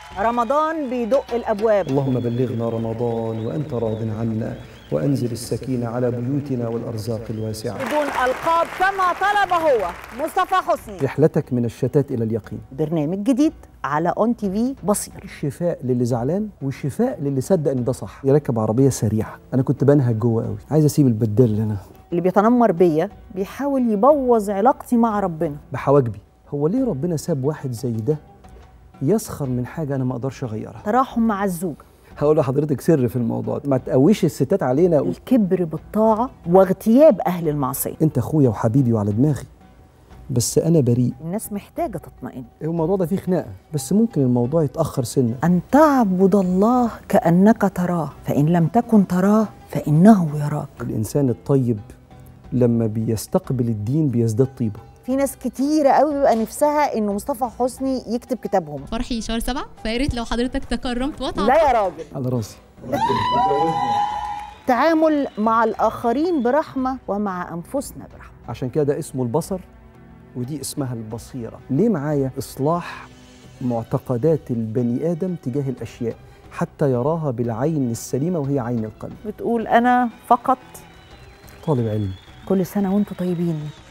رمضان بيدق الابواب اللهم بلغنا رمضان وأنت راض عنا وأنزل السكينة على بيوتنا والأرزاق الواسعة بدون القاب كما طلب هو مصطفى حسني رحلتك من الشتات إلى اليقين برنامج جديد على اون تي في بصير الشفاء للي زعلان والشفاء للي صدق ان ده صح يركب عربيه سريعه انا كنت بنهج جوه قوي عايز اسيب البدال اللي انا اللي بيتنمر بيا بيحاول يبوظ علاقتي مع ربنا بحواجبي هو ليه ربنا ساب واحد زي ده يسخر من حاجه انا ما اقدرش اغيرها تراحم مع الزوجه هقول لحضرتك سر في الموضوع ده. ما تقويش الستات علينا الكبر بالطاعه واغتياب اهل المعصيه انت اخويا وحبيبي وعلى دماغي بس انا بريء الناس محتاجه تطمئن الموضوع ده فيه خناقه بس ممكن الموضوع يتاخر سنه ان تعبد الله كانك تراه فان لم تكن تراه فانه يراك الانسان الطيب لما بيستقبل الدين بيزداد طيبه في ناس كتيرة قوي بيبقى نفسها انه مصطفى حسني يكتب كتابهم فرحي شهر سبعة فيا ريت لو حضرتك تكرمت وطعت لا يا راجل على راسي تعامل مع الاخرين برحمه ومع انفسنا برحمه عشان كده ده اسمه البصر ودي اسمها البصيرة ليه معايا إصلاح معتقدات البني آدم تجاه الأشياء حتى يراها بالعين السليمة وهي عين القلب بتقول انا فقط طالب علم كل سنه وانتم طيبين